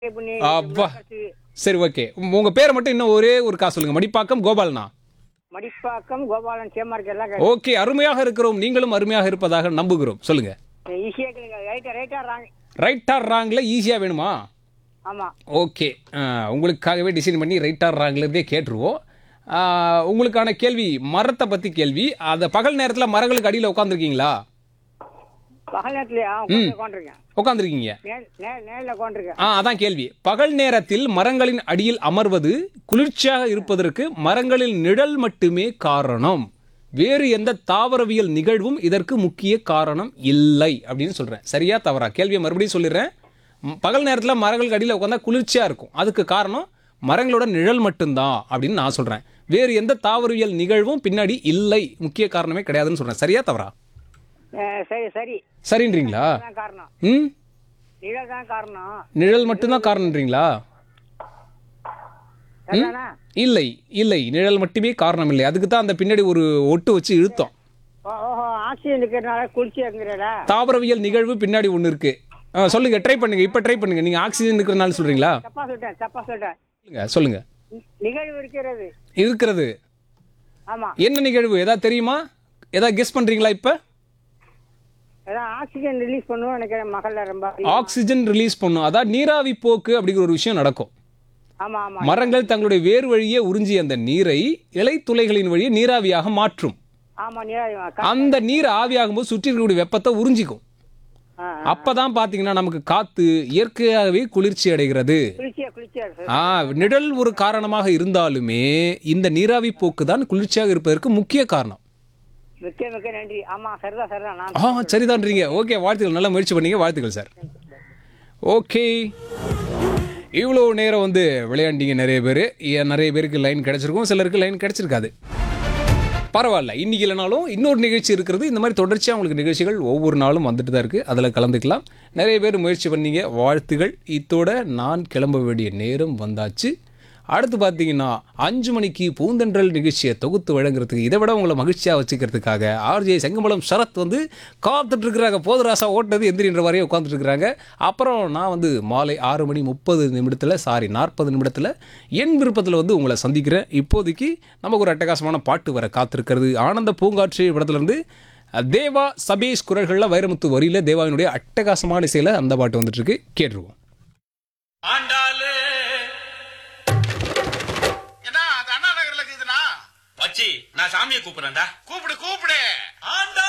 பண்ணி அப்பா. சரி ஓகே உங்க பேரை மட்டும் இன்னும் ஒரே ஒரு காசு சொல்லுங்க மடிப்பாக்கம் கோபால்னா மடிப்பாக்கம் கோபாலன் சேமார்க்கு எல்லாம் ஓகே அருமையாக இருக்கிறோம் நீங்களும் அருமையாக இருப்பதாக நம்புகிறோம் சொல்லுங்க ஈஸியா கேளுங்க ரைட்டா ரைட்டா ராங்க ரைட் ஆர் ராங்ல ஈஸியா வேணுமா ஆமா ஓகே உங்களுக்காகவே டிசைன் பண்ணி ரைட் ஆர் ராங்லேருந்தே கேட்டுருவோம் ஆ, உங்களுக்கான கேள்வி மரத்தை பற்றி கேள்வி அந்த பகல் நேரத்தில் மரங்களுக்கு அடியில் உட்காந்துருக்கீங்களா பகல் நேரத்துலயா உட்காந்துருக்கேன் உட்காந்துருக்கீங்க நேர் நேர் நேரில் உட்காந்துருக்கேன் ஆ அதான் கேள்வி பகல் நேரத்தில் மரங்களின் அடியில் அமர்வது குளிர்ச்சியாக இருப்பதற்கு மரங்களின் நிழல் மட்டுமே காரணம் வேறு எந்த தாவரவியல் நிகழ்வும் இதற்கு முக்கிய காரணம் இல்லை அப்படின்னு சொல்றேன் சரியா தவறா கேள்வியை மறுபடியும் சொல்லிடுறேன் ம், பகல் நேரத்தில் மரங்களுக்கு அடியில் உட்காந்தா குளிர்ச்சியா இருக்கும் அதுக்கு காரணம் மரங்களோட நிழல் மட்டும்தான் அப்படின்னு நான் சொல்றேன் வேறு எந்த தாவரவியல் நிகழ்வும் பின்னாடி இல்லை முக்கிய காரணமே கிடையாதுன்னு சொல்றேன் சரியா தவறா சரி சரி சரின்றீங்களா தான் காரணம் ம் நிழல் தான் காரணம் நிழல் மட்டும்தான் காரணம்ன்றீங்களா சரிதானா இல்லை இல்லை நிழல் மட்டுமே காரணம் இல்லை அதுக்கு தான் அந்த பின்னாடி ஒரு ஒட்டு வச்சு இழுத்தோம் ஓ- ஓஹோ ஆக்சிஜன் இருக்கிறதுனால குளிர்ச்சியா இருக்கிறடா தாவரவியல் நிகழ்வு பின்னாடி ஒன்று இருக்கு ஆ, சொல்லுங்க ட்ரை பண்ணுங்க இப்போ ட்ரை பண்ணுங்க நீங்க ஆக்சிஜன் இருக்கிறனால சொல்றீங்களா தப்பா சொல்லிட்டேன் தப்பா சொல்லிட்டேன் சொல்லுங்க சொல்லுங்க நி- நிகழ்வு இருக்கிறது இருக்கிறது ஆமா என்ன நிகழ்வு ஏதாவது தெரியுமா ஏதாவது கெஸ் பண்றீங்களா இப்போ அதான் ஆக்சிஜன் ரிலீஸ் பண்ணுவோம் நினைக்கிறேன் மகள்ல ரொம்ப ஆக்சிஜன் ரிலீஸ் பண்ணும் அதான் நீராவி போக்கு அப்படிங்கிற ஒரு விஷயம் நடக்கும் ஆமா ஆமா மரங்கள் தங்களுடைய வேர் வழியே உறிஞ்சிய அந்த நீரை இலை துளைகளின் வழியே நீராவியாக மாற்றும் ஆமா நீராவி அந்த நீர் ஆவியாகும் போது சுற்றி இருக்கக்கூடிய வெப்பத்தை உறிஞ்சிக்கும் ஆ, அப்பதான் பாத்தீங்கன்னா நமக்கு காத்து இயற்கையாகவே குளிர்ச்சி அடைகிறது குளிர்ச்சியா குளிர்ச்சியா இருக்கு ஆ நிழல் ஒரு காரணமாக இருந்தாலுமே இந்த நீராவி போக்கு தான் குளிர்ச்சியாக இருப்பதற்கு முக்கிய காரணம் மிக்க மிக்க நன்றி ஆமா சரிதான் சரிதான் நான் ஆ சரிதான்றீங்க ஓகே வாழ்த்துக்கள் நல்லா முயற்சி பண்ணீங்க வாழ்த்துக்கள் சார் ஓகே இவ்வளோ நேரம் வந்து விளையாண்டீங்க நிறைய பேர் நிறைய பேருக்கு லைன் கிடைச்சிருக்கும் சிலருக்கு லைன் கிடைச்சிருக்காது பரவாயில்ல இன்னைக்கு இல்லைனாலும் இன்னொரு நிகழ்ச்சி இருக்கிறது இந்த மாதிரி தொடர்ச்சியாக உங்களுக்கு நிகழ்ச்சிகள் ஒவ்வொரு நாளும் வந்துட்டு தான் இருக்குது அதில் கலந்துக்கலாம் நிறைய பேர் முயற்சி பண்ணீங்க வாழ்த்துகள் இத்தோட நான் கிளம்ப வேண்டிய நேரம் வந்தாச்சு அடுத்து பார்த்தீங்கன்னா அஞ்சு மணிக்கு பூந்தென்றல் நிகழ்ச்சியை தொகுத்து வழங்குறதுக்கு இதை விட உங்களை மகிழ்ச்சியாக வச்சுக்கிறதுக்காக ஆர்ஜே செங்கமலம் சரத் வந்து காத்துட்டு இருக்கிறாங்க போதராசா ஓட்டது எந்திரின்ற வரையும் உட்காந்துட்டு இருக்கிறாங்க அப்புறம் நான் வந்து மாலை ஆறு மணி முப்பது நிமிடத்தில் சாரி நாற்பது நிமிடத்தில் என் விருப்பத்தில் வந்து உங்களை சந்திக்கிறேன் இப்போதைக்கு நமக்கு ஒரு அட்டகாசமான பாட்டு வர காத்திருக்கிறது ஆனந்த பூங்காற்று இடத்துலேருந்து தேவா சபேஷ் குரல்களில் வைரமுத்து வரியில் தேவாவினுடைய அட்டகாசமான இசையில் அந்த பாட்டு வந்துட்டு இருக்கு கேட்டுருவோம் ஆண்டாளு என்ன அது அண்ணா நகர்ல இருக்குதுண்ணா வச்சி நான் சாமியை கூப்பிடுறேன்டா கூப்பிடு கூப்பிடு ஆண்டா